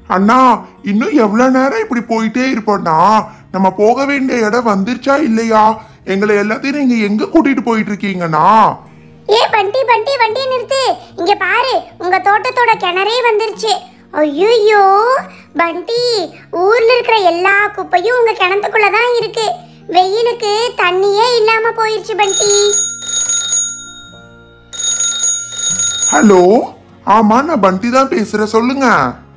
அண்ணா இன்னும் எவ்வளவு நேரம் இப்படி போயிட்டே இருப்போம்னா நம்ம போக வேண்டிய இடம் வந்துருச்சா இல்லையா எங்களை எல்லாத்தையும் நீங்க எங்க கூட்டிட்டு போயிட்டு இருக்கீங்கண்ணா ஏ பண்டி பண்டி வண்டியை நிறுத்து இங்க பாரு உங்க தோட்டத்தோட கிணறே வந்துருச்சு ஐயோ பண்டி ஊர்ல இருக்கிற எல்லா குப்பையும் உங்க கிணத்துக்குள்ள தான் இருக்கு வெயிலுக்கு தண்ணியே இல்லாம போயிருச்சு பண்டி ஹலோ ஆமா நான் பண்டி தான் பேசுறேன் சொல்லுங்க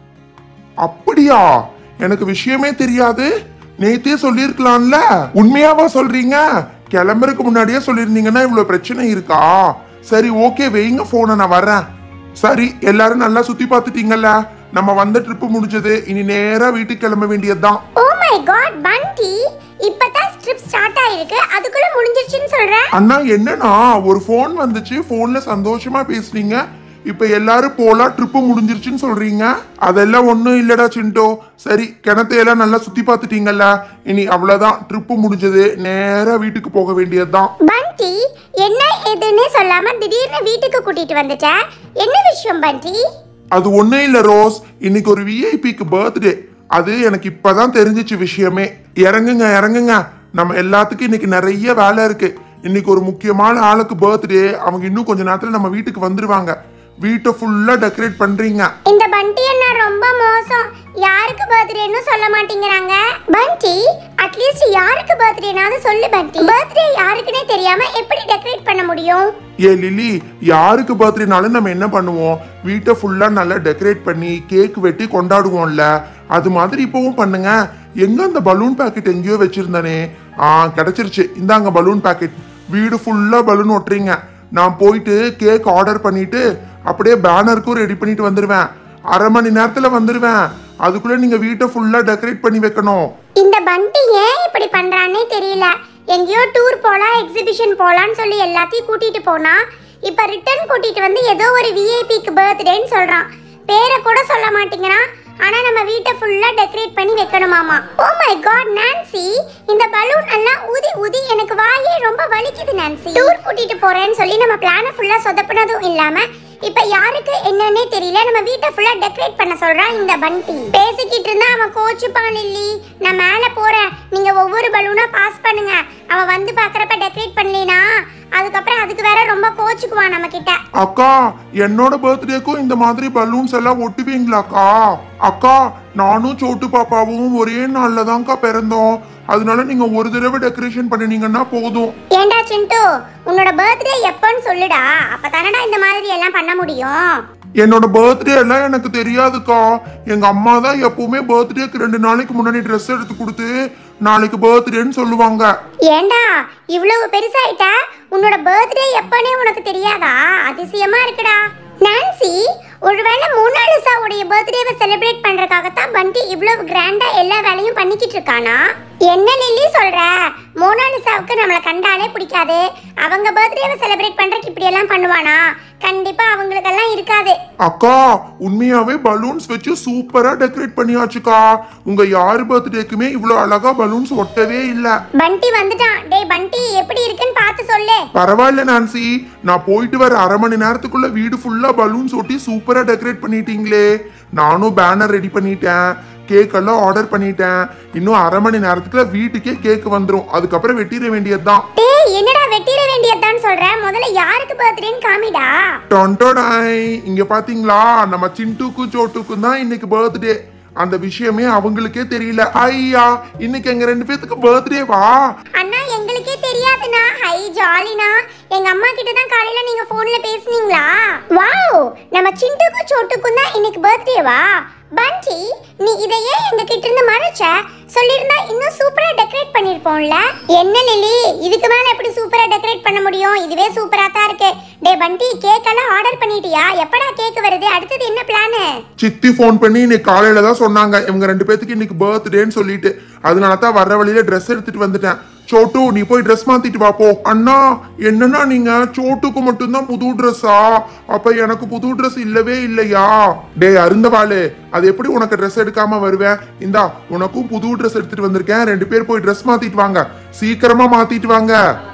அப்படியா எனக்கு விஷயமே தெரியாது நேத்தே சொல்லியிருக்கலாம்ல உண்மையாவா சொல்றீங்க கிளம்புறதுக்கு முன்னாடியே சொல்லியிருந்தீங்கன்னா இவ்வளவு பிரச்சனை இருக்கா சரி ஓகே வைங்க போனை நான் வரேன் சரி எல்லாரும் நல்லா சுத்தி பார்த்துட்டீங்கல்ல நம்ம வந்த ட்ரிப்பு முடிஞ்சது இனி நேரா வீட்டுக்கு கிளம்ப வேண்டியதுதான் ஓ மை காட் பண்டி இப்பதான் ஸ்ட்ரிப் ஸ்டார்ட் ஆயிருக்கு அதுக்குள்ள முடிஞ்சிருச்சுன்னு சொல்ற அண்ணா என்னன்னா ஒரு ஃபோன் வந்துச்சு ஃபோன்ல சந்தோஷமா பேசுனீங்க இப்ப எல்லாரும் போலாம் ட்ரிப்பு முடிஞ்சிருச்சுன்னு சொல்றீங்க அதெல்லாம் ஒண்ணும் இல்லடா சிண்டோ சரி கிணத்தையெல்லாம் நல்லா சுத்தி பார்த்துட்டீங்கல்ல இனி அவ்வளவுதான் ட்ரிப்பு முடிஞ்சது நேரா வீட்டுக்கு போக வேண்டியதுதான் பண்டி என்ன ஏதுன்னு சொல்லாம திடீர்னு வீட்டுக்கு கூட்டிட்டு வந்துட்ட என்ன விஷயம் பண்டி அது ஒண்ணும் இல்ல ரோஸ் இன்னைக்கு ஒரு விஐபிக்கு பர்த்டே அது எனக்கு இப்பதான் தெரிஞ்சிச்சு விஷயமே இறங்குங்க இறங்குங்க நம்ம எல்லாத்துக்கும் இன்னைக்கு நிறைய வேலை இருக்கு இன்னைக்கு ஒரு முக்கியமான ஆளுக்கு பர்த்டே அவங்க இன்னும் கொஞ்ச நேரத்துல நம்ம வீட்டுக்கு வந்துருவாங்க வீட்டை ஃபுல்லா டெக்கரேட் பண்றீங்க இந்த பண்டி அண்ணா ரொம்ப மோசம் யாருக்கு பர்த்டேன்னு சொல்ல மாட்டேங்கிறாங்க பண்டி அட்லீஸ்ட் யாருக்கு பர்த்டேனாவது சொல்லு பண்டி பர்த்டே யாருக்குன்னே தெரியாம எப்படி டெக்கரேட் பண்ண முடியும் ஏ லிலி யாருக்கு பர்த்டேனாலும் நம்ம என்ன பண்ணுவோம் வீட்டை ஃபுல்லா நல்லா டெக்கரேட் பண்ணி கேக் வெட்டி கொண்டாடுவோம்ல அது மாதிரி இப்பவும் பண்ணுங்க எங்க அந்த பலூன் பாக்கெட் எங்கேயோ வச்சிருந்தானே ஆ கிடைச்சிருச்சு இந்தாங்க பலூன் பாக்கெட் வீடு ஃபுல்லா பலூன் ஒட்டுறீங்க நான் போயிட்டு கேக் ஆர்டர் பண்ணிட்டு அப்படியே பேனருக்கும் ரெடி பண்ணிட்டு வந்துருவேன் அரை மணி நேரத்துல வந்துருவேன் அதுக்குள்ள நீங்க வீட்டை ஃபுல்லா டெக்கரேட் பண்ணி வைக்கணும் இந்த பண்டி ஏன் இப்படி பண்றானே தெரியல எங்கேயோ டூர் போலாம் எக்ஸிபிஷன் போலான்னு சொல்லி எல்லாத்தையும் கூட்டிட்டு போனா இப்ப ரிட்டர்ன் கூட்டிட்டு வந்து ஏதோ ஒரு விஐபிக்கு பர்த்டேன்னு சொல்றான் பேரை கூட சொல்ல மாட்டேங்கிறான் ஆனா நம்ம வீட்டை ஃபுல்லா டெக்கரேட் பண்ணி வைக்கணுமாமா ஓ மை காட் நான்சி இந்த பலூன் எல்லாம் ஊதி ஊதி எனக்கு வாயே ரொம்ப வலிக்குது நான்சி டூர் கூட்டிட்டு போறேன்னு சொல்லி நம்ம பிளான ஃபுல்லா சொதப்பினதும் இல்லாம இப்ப யாருக்கு என்னன்னே தெரியல நம்ம வீட்டை ஃபுல்லா டெக்கரேட் பண்ண சொல்றான் இந்த பண்டி பேசிக்கிட்டு இருந்தா அவன் கோச்சுப்பான் லில்லி நான் மேல போறேன் நீங்க ஒவ்வொரு பலூனா பாஸ் பண்ணுங்க அவன் வந்து பாக்குறப்ப டெக்கரேட் பண்ணலினா அதுக்கப்புறம் அதுக்கு வேற ரொம்ப கோச்சுக்குவான் நம்ம கிட்ட அக்கா என்னோட பர்த்டேக்கும் இந்த மாதிரி பலூன்ஸ் எல்லாம் ஒட்டுவீங்களாக்கா அக்கா நானும் சோட்டு பாப்பாவும் ஒரே நாள்ல தான்க்கா பிறந்தோம் அதனால நீங்க ஒரு தடவை டெக்கரேஷன் பண்ணினீங்கன்னா போதும் ஏண்டா சிண்டு உன்னோட பர்த்டே எப்போன்னு சொல்லுடா அப்பதானடா இந்த மாதிரி எல்லாம் பண்ண முடியும் என்னோட பர்த்டே எல்லாம் எனக்கு தெரியாதுக்கா எங்க அம்மா தான் எப்பவுமே பர்த்டேக்கு ரெண்டு நாளைக்கு முன்னாடி ட்ரெஸ் எடுத்து கொடுத்து நாளைக்கு பர்த்டேன்னு சொல்லுவாங்க ஏண்டா இவ்வளவு பெருசாயிட்ட உன்னோட பர்த்டே எப்பனே உனக்கு தெரியாதா அதிசயமா இருக்குடா நான்சி ஒருவேளை மோனாலிசாவுடைய பர்த்டேவை செலிப்ரேட் பண்றதுக்காகத்தான் பண்டி இவ்வளவு கிராண்டா எல்லா வேலையும் பண்ணிக்கிட்டு இருக்கானா என்ன லில்லி சொல்ற மோனாலிசாவுக்கு நம்மளை கண்டாலே பிடிக்காது அவங்க பர்த்டேவை செலிப்ரேட் பண்றதுக்கு இப்படி எல்லாம் பண்ணுவானா கண்டிப்பா அவங்களுக்கெல்லாம் இருக்காது அக்கா உண்மையாவே பலூன்ஸ் வச்சு சூப்பரா டெக்கரேட் பண்ணியாச்சுக்கா உங்க யார் பர்த்டேக்குமே இவ்வளவு அழகா பலூன்ஸ் ஒட்டவே இல்லை பண்டி வந்துட்டான் டேய் பண்டி எப்படி இருக்குன்னு பார்த்து சொல்லு பரவாயில்ல நான்சி நான் போயிட்டு வர அரை மணி நேரத்துக்குள்ள வீடு ஃபுல்லா பலூன்ஸ் ஒட்டி சூப்பரா டெக்கரேட் பண்ணிட்டீங்களே நானும் பேனர் ரெடி பண்ணிட்டேன் கேக் எல்லாம் ஆர்டர் பண்ணிட்டேன் இன்னும் அரை மணி நேரத்துக்குள்ள வீட்டுக்கே கேக் வந்துரும் அதுக்கப்புறம் வெட்டிட வேண்டியதுதான் டேய் என்னடா வெட்டிட வேண்டியதுதான் சொல்ற முதல்ல யாருக்கு பர்த்டேன்னு காமிடா டொன்டோடாய் இங்க பாத்தீங்களா நம்ம சிண்டுக்கும் சோட்டுக்கும் தான் இன்னைக்கு பர்த்டே அந்த விஷயமே அவங்களுக்கே தெரியல ஐயா இன்னைக்கு எங்க ரெண்டு பேத்துக்கு பர்த்டேவா அண்ணா எங்களுக்கே தெரியாதுண்ணா ஹை ஜாலினா எங்க அம்மா கிட்ட தான் காலையில நீங்க போன்ல பேசுனீங்களா வாவ் நம்ம சிண்டுக்கும் சோட்டுக்கும் தான் இன்னைக்கு பர்த்டேவா பண்டி நீ இதை ஏன் எங்க கிட்ட இருந்து மறைச்ச சொல்லியிருந்தா இன்னும் சூப்பரா டெக்கரேட் பண்ணிருப்போம்ல என்ன லிலி இதுக்கு மேல எப்படி சூப்பரா டெக்கரேட் பண்ண முடியும் இதுவே சூப்பரா தான் இருக்கு டே பண்டி கேக் எல்லாம் ஆர்டர் பண்ணிட்டியா எப்படா கேக் வருது அடுத்தது என்ன பிளானு சித்தி ஃபோன் பண்ணி இன்னைக்கு காலையில தான் சொன்னாங்க இவங்க ரெண்டு பேத்துக்கு இன்னைக்கு பர்த்டேன்னு சொல்லிட்டு அதனால தான் வர்ற வழியில ட்ரெஸ் எடுத்துட்டு வந்துட்டேன் சோட்டு நீ போய் ட்ரெஸ் மாத்திட்டு வா போ அண்ணா என்னன்னா நீங்க சோட்டுக்கு மட்டும்தான் புது ட்ரெஸ்ஸா அப்ப எனக்கு புது ட்ரெஸ் இல்லவே இல்லையா டேய் அருந்தவாளு அது எப்படி உனக்கு ட்ரெஸ் எடுக்காம வருவேன் இந்தா உனக்கும் புது ட்ரெஸ் எடுத்துட்டு வந்திருக்கேன் ரெண்டு பேர் போய் ட்ரெஸ் மாத்திட்டு வாங்க சீக்கிரமா மாத்திட்டு வாங்க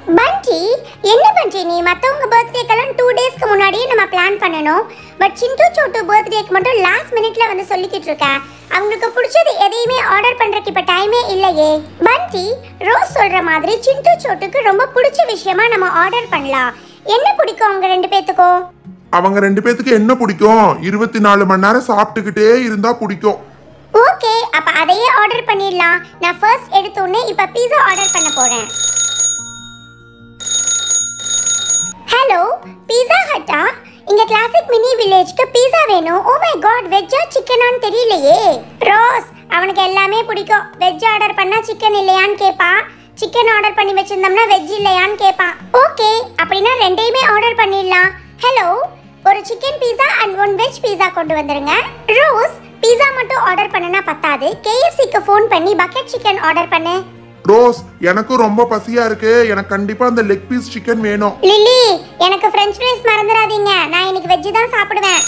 பண்டி என்ன பண்டி நீ மற்றவங்க பர்த்டேக்கெல்லாம் டூ டேஸ்க்கு முன்னாடியே நம்ம பிளான் பண்ணணும் பட் சிண்டு சோட்டு பர்த்டேக்கு மட்டும் லாஸ்ட் மினிட்ல வந்து சொல்லிக்கிட்டு இருக்கேன் அவங்களுக்கு பிடிச்சது எதையுமே ஆர்டர் பண்றதுக்கு இப்ப டைமே இல்லையே பண்டி ரோஸ் சொல்ற மாதிரி சிண்டு சோட்டுக்கு ரொம்ப பிடிச்ச விஷயமா நம்ம ஆர்டர் பண்ணலாம் என்ன பிடிக்கும் அவங்க ரெண்டு பேத்துக்கும் அவங்க ரெண்டு பேத்துக்கு என்ன பிடிக்கும் இருபத்தி நாலு மணி நேரம் சாப்பிட்டுக்கிட்டே இருந்தா பிடிக்கும் ஓகே அப்ப அதையே ஆர்டர் பண்ணிடலாம் நான் ஃபர்ஸ்ட் எடுத்தோடனே இப்ப பீஸா ஆர்டர் பண்ண போறேன் ஹலோ பீஸா ஹட்டா இங்க கிளாசிக் மினி வில்லேஜ்க்கு பீஸா வேணும் ஓ மை காட் வெஜ்ஜா சிக்கனான்னு தெரியலையே ரோஸ் அவனுக்கு எல்லாமே பிடிக்கும் வெஜ் ஆர்டர் பண்ணா சிக்கன் இல்லையான்னு கேட்பான் சிக்கன் ஆர்டர் பண்ணி வச்சிருந்தோம்னா வெஜ் இல்லையான்னு கேட்பான் ஓகே அப்படின்னா ரெண்டையுமே ஆர்டர் பண்ணிடலாம் ஹலோ ஒரு chicken pizza and one veg pizza கொண்டு வந்துருங்க ரோஸ் பீஸா மட்டும் ஆர்டர் பண்ணனா பத்தாது கேஎஃப்சிக்கு ஃபோன் பண்ணி பக்கெட் சிக்கன் ஆர்டர் பண்ணு ரோஸ் எனக்கும் ரொம்ப பசியா இருக்கு எனக்கு கண்டிப்பா அந்த லெக் பீஸ் சிக்கன் வேணும் லில்லி எனக்கு ஃப்ரெஞ்ச் ஃப்ரைஸ் மறந்துடாதீங்க நான் இன்னைக்கு வெஜ் தான் சாப்பிடுவேன்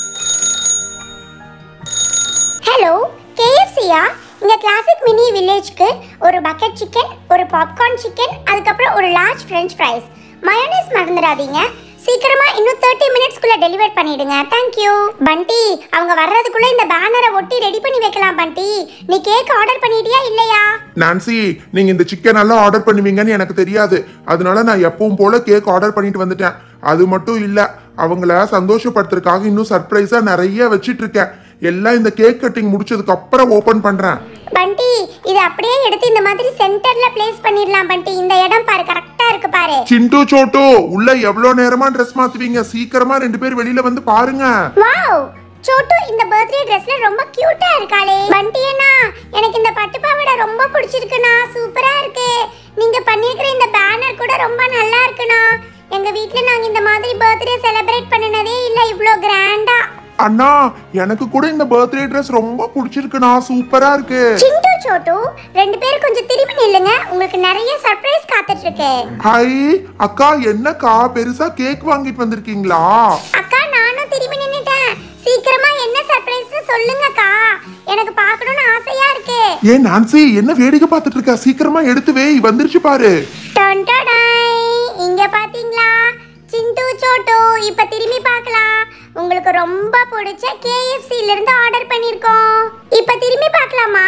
ஹலோ கேஎஃப்சியா இங்க கிளாசிக் மினி வில்லேஜ்க்கு ஒரு பக்கெட் சிக்கன் ஒரு பாப்கார்ன் சிக்கன் அதுக்கப்புறம் ஒரு லார்ஜ் ஃப்ரெஞ்ச் ஃப்ரைஸ் மயோனைஸ் மறந்துடாதீங்க சீக்கிரமா இன்னும் தேர்ட்டி மினிட்ஸ்க்குள்ள டெலிவர் பண்ணிடுங்க தேங்க்யூ பண்டி அவங்க வர்றதுக்குள்ள இந்த பேனரை ஒட்டி ரெடி பண்ணி வைக்கலாம் பண்டி நீ கேக் ஆர்டர் பண்ணிட்டியா இல்லையா நான்சி நீங்க இந்த சிக்கன் எல்லாம் ஆர்டர் பண்ணுவீங்கன்னு எனக்கு தெரியாது அதனால நான் எப்பவும் போல கேக் ஆர்டர் பண்ணிட்டு வந்துட்டேன் அது மட்டும் இல்ல அவங்கள சந்தோஷப்படுத்துறதுக்காக இன்னும் சர்ப்ரைஸா நிறைய வச்சிட்டு இருக்கேன் எல்லாம் இந்த கேக் கட்டிங் முடிச்சதுக்கு அப்புறம் ஓபன் பண்றேன் பண்டி இது அப்படியே எடுத்து இந்த மாதிரி சென்டர்ல பிளேஸ் பண்ணிடலாம் பண்டி இந்த இடம் பாரு கரெக்டா இருக்கு பாரு சிண்டு சோட்டு உள்ள எவ்வளவு நேரமா ட்ரெஸ் மாத்துவீங்க சீக்கிரமா ரெண்டு பேர் வெளியில வந்து பாருங்க வாவ் சோட்டு இந்த பர்த்டே ட்ரெஸ்ல ரொம்ப கியூட்டா இருக்காளே பண்டி அண்ணா எனக்கு இந்த பட்டு பாவாடை ரொம்ப பிடிச்சிருக்குண்ணா சூப்பரா இருக்கு நீங்க பண்ணிருக்கிற இந்த பேனர் கூட ரொம்ப நல்லா இருக்குண்ணா எங்க வீட்ல நாங்க இந்த மாதிரி பர்த்டே செலிப்ரேட் பண்ணினதே இல்ல இவ்ளோ கிராண்டா அண்ணா எனக்கு கூட இந்த பர்த்டே ட்ரெஸ் ரொம்ப பிடிச்சிருக்குண்ணா சூப்பரா இருக்கு சிண்டு சோட்டு ரெண்டு பேரும் கொஞ்சம் திரும்பி நில்லுங்க உங்களுக்கு நிறைய சர்ப்ரைஸ் காத்துட்டு இருக்கு ஹை அக்கா என்னக்கா பெருசா கேக் வாங்கிட்டு வந்திருக்கீங்களா அக்கா நானும் திரும்பி நின்னுட்டேன் சீக்கிரமா என்ன சர்ப்ரைஸ்னு சொல்லுங்கக்கா எனக்கு பார்க்கணும்னு ஆசையா இருக்கு ஏன் நான்சி என்ன வேடிக்கை பார்த்துட்டு இருக்க சீக்கிரமா எடுத்து வை வந்துருச்சு பாரு டன் டடாய். இங்க பாத்தீங்களா சிண்டு சோட்டு இப்ப திரும்பி பார்க்கலாம் உங்களுக்கு ரொம்ப பிடிச்ச KFC ல இருந்து ஆர்டர் பண்ணிருக்கோம் இப்ப திரும்பி பார்க்கலாமா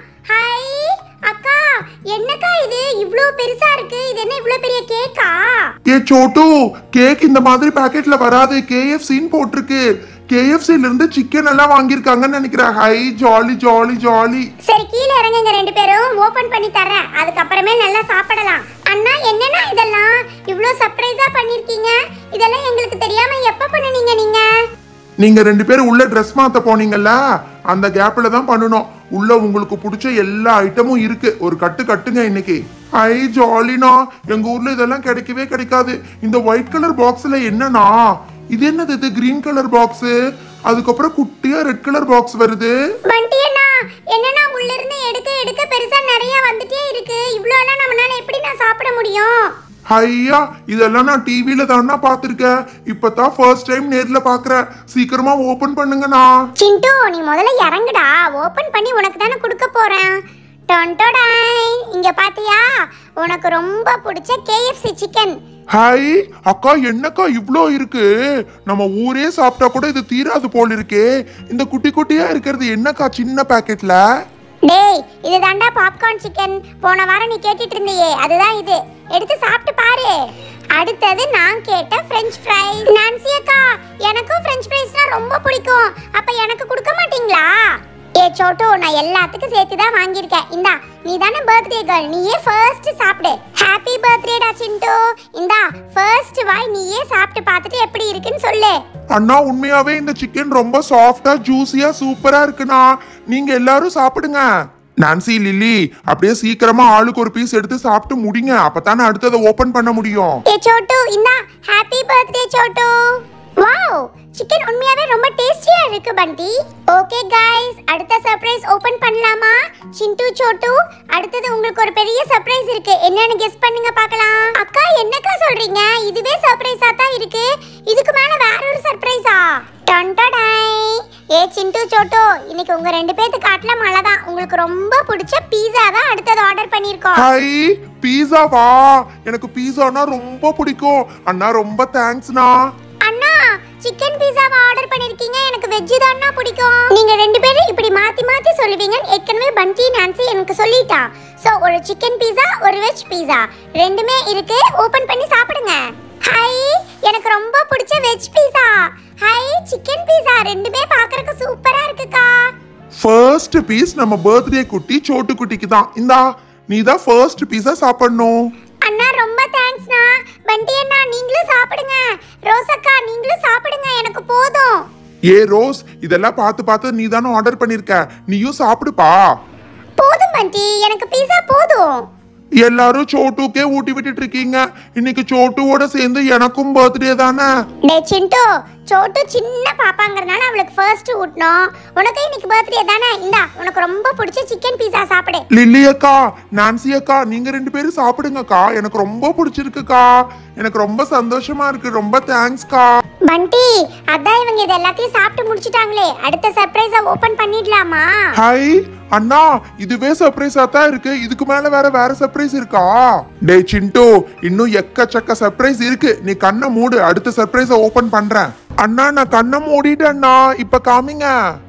ஹை அக்கா என்னக்கா இது இவ்ளோ பெருசா இருக்கு இது என்ன இவ்ளோ பெரிய கேக்கா ஏ சோட்டு கேக் இந்த மாதிரி பாக்கெட்ல வராது கேஎஃப்சின்னு போட்டிருக்கு கேஎஃப்சில இருந்து சிக்கன் எல்லாம் வாங்கியிருக்காங்கன்னு நினைக்கிறேன் ஹை ஜாலி ஜாலி ஜாலி சரி கீழே இறங்குங்க ரெண்டு பேரும் ஓபன் பண்ணி தரேன் அதுக்கப்புறமே நல்லா சாப்பிடலாம் அண்ணா என்னண்ணா இதெல்லாம் இவ்ளோ சர்ப்ரைஸா பண்ணிருக்கீங்க இதெல்லாம் எங்களுக்கு தெரியாம எப்ப பண்ணுனீங்க நீங்க நீங்க ரெண்டு பேரும் உள்ள ட்ரெஸ் மாத்த போனீங்கல்ல அந்த கேப்ல தான் பண்ணணும் உள்ள உங்களுக்கு பிடிச்ச எல்லா ஐட்டமும் இருக்கு ஒரு கட்டு கட்டுங்க இன்னைக்கு ஐ ஜாலினா எங்க ஊர்ல இதெல்லாம் கிடைக்கவே கிடைக்காது இந்த ஒயிட் கலர் பாக்ஸ்ல என்னன்னா இது என்னது இது கிரீன் கலர் பாக்ஸ் அதுக்கப்புறம் குட்டியா ரெட் கலர் பாக்ஸ் வருது வண்டி அண்ணா என்னண்ணா உள்ள இருந்து எடுக்க எடுக்க பெருசா நிறைய வந்துட்டே இருக்கு இவ்ளோ எல்லாம் நம்மளால எப்படி நான் சாப்பிட முடியும் ஐயா இதெல்லாம் நான் டிவில தானா பார்த்திருக்கேன் இப்பதான் ஃபர்ஸ்ட் டைம் நேர்ல பாக்குறேன் சீக்கிரமா ஓபன் பண்ணுங்கண்ணா சிண்டு நீ முதல்ல இறங்குடா ஓபன் பண்ணி உனக்கு தானே கொடுக்க போறேன் டொன்டோடாய் இங்க பாத்தியா உனக்கு ரொம்ப பிடிச்ச கேஎஃப்சி சிக்கன் ஹாய் அக்கா என்னக்கா இவ்ளோ இருக்கு நம்ம ஊரே சாப்பிட்டா கூட இது தீராது போல் இருக்கே இந்த குட்டி குட்டியா இருக்கிறது என்னக்கா சின்ன பாக்கெட்ல டேய் இது தாண்டா பாப்கார்ன் சிக்கன் போன வாரம் நீ கேட்டுட்டு இருந்தியே அதுதான் இது எடுத்து சாப்பிட்டு பாரு அடுத்தது நான் கேட்ட ஃப்ரெஞ்ச் ஃப்ரைஸ் நான்சி அக்கா எனக்கும் ஃப்ரெஞ்ச் ஃப்ரைஸ்னா ரொம்ப பிடிக்கும் அப்ப எனக்கு கொடுக்க மாட்டீங்களா ஏ சோட்டு நான் எல்லாத்துக்கும் சேர்த்து தான் வாங்கியிருக்கேன் இந்தா நீ தானே பர்த்டே கேர்ள் நீயே ஃபர்ஸ்ட் சாப்பிடு ஹாப்பி பர்த்டேடா சிண்டு இந்தா ஃபர்ஸ்ட் வாய் நீயே சாப்பிட்டு பார்த்துட்டு எப்படி இருக்குன்னு சொல்லு அண்ணா உண்மையாவே இந்த சிக்கன் ரொம்ப சாஃப்டா ஜூசியா சூப்பரா இருக்குண்ணா நீங்க எல்லாரும் சாப்பிடுங்க நான்சி லில்லி அப்படியே சீக்கிரமா ஆளுக்கு ஒரு பீஸ் எடுத்து சாப்பிட்டு முடிங்க அப்பதானே அடுத்ததை ஓபன் பண்ண முடியும் ஏ சோட்டு இந்தா happy birthday Chhotu wow chicken உண்மையாவே ரொம்ப டேஸ்டியா இருக்கு பண்டி ஓகே गाइस அடுத்த சர்ப்ரைஸ் ஓபன் பண்ணலாமா சிண்டு சோட்டு அடுத்தது உங்களுக்கு ஒரு பெரிய சர்ப்ரைஸ் இருக்கு என்னன்னு கெஸ் பண்ணுங்க பார்க்கலாம் அக்கா என்னக்கா சொல்றீங்க இதுவே சர்ப்ரைஸா தான் இருக்கு இதுக்கு மேல வேற ஒரு சர்ப்ரைஸா டன்டடாய் ஏ சிண்டு சோட்டு இன்னைக்கு உங்க ரெண்டு பேத்துக்கு காட்டுல மழை தான் உங்களுக்கு ரொம்ப பிடிச்ச பீஸா தான் அடுத்தது ஆர்டர் பண்ணியிருக்கோம் ஹை பீஸாவா எனக்கு பீஸானா ரொம்ப பிடிக்கும் அண்ணா ரொம்ப தேங்க்ஸ்ண்ணா அண்ணா சிக்கன் பீஸாவை ஆர்டர் பண்ணிருக்கீங்க எனக்கு வெஜ் தான்னா பிடிக்கும் நீங்க ரெண்டு பேரும் இப்படி மாத்தி மாத்தி சொல்லுவீங்கன்னு ஏற்கனவே பண்டி நான்சி எனக்கு சொல்லிட்டா சோ ஒரு சிக்கன் பீஸா ஒரு வெஜ் பீஸா ரெண்டுமே இருக்கு ஓபன் பண்ணி சாப்பிடுங்க ஹை எனக்கு ரொம்ப பிடிச்ச veg pizza hi chicken pizza ரெண்டுமே பார்க்கறதுக்கு சூப்பரா இருக்குக்கா ஃபர்ஸ்ட் பீஸ் நம்ம பர்த்டே குட்டி சோட்டு குட்டிக்கு தான் இந்தா நீ தான் ஃபர்ஸ்ட் பீஸா சாப்பிடணும் அண்ணா ரொம்ப தேங்க்ஸ்ண்ணா பண்டி அண்ணா நீங்களும் சாப்பிடுங்க ரோசக்கா நீங்களும் சாப்பிடுங்க எனக்கு போதும் ஏ ரோஸ் இதெல்லாம் பார்த்து பார்த்து நீ தானே ஆர்டர் பண்ணிருக்க நீயும் சாப்பிடுப்பா போதும் பண்டி எனக்கு பீஸா போதும் எல்லாரும் சோட்டுக்கே ஊட்டி விட்டுட்டு இருக்கீங்க இன்னைக்கு சோட்டுவோட சேர்ந்து எனக்கும் பர்த்டே தானே டே சிண்டு சோட்டு சின்ன பாப்பாங்கிறதுனால அவளுக்கு ஃபர்ஸ்ட் ஊட்டணும் உனக்கு இன்னைக்கு பர்த்டே தானே இந்தா உனக்கு ரொம்ப பிடிச்ச சிக்கன் பீஸா சாப்பிடு லில்லி அக்கா நான்சி அக்கா நீங்க ரெண்டு பேரும் சாப்பிடுங்கக்கா எனக்கு ரொம்ப பிடிச்சிருக்குக்கா எனக்கு ரொம்ப சந்தோஷமா இருக்கு ரொம்ப தேங்க்ஸ்க்கா பண்டி அதான் இவங்க இது எல்லாத்தையும் சாப்பிட்டு முடிச்சிட்டாங்களே அடுத்த சர்ப்ரைஸை ஓபன் பண்ணிடலாமா ஹை அண்ணா இதுவே சர்ப்ரைஸா தான் இருக்கு இதுக்கு மேல வேற வேற சர்ப்ரைஸ் இருக்கா டேய் சிண்டு இன்னும் எக்கச்சக்க சர்ப்ரைஸ் இருக்கு நீ கண்ணை மூடு அடுத்த சர்ப்ரைஸ ஓபன் பண்றேன் அண்ணா நான் கண்ணை மூடிட்டேண்ணா இப்ப காமிங்க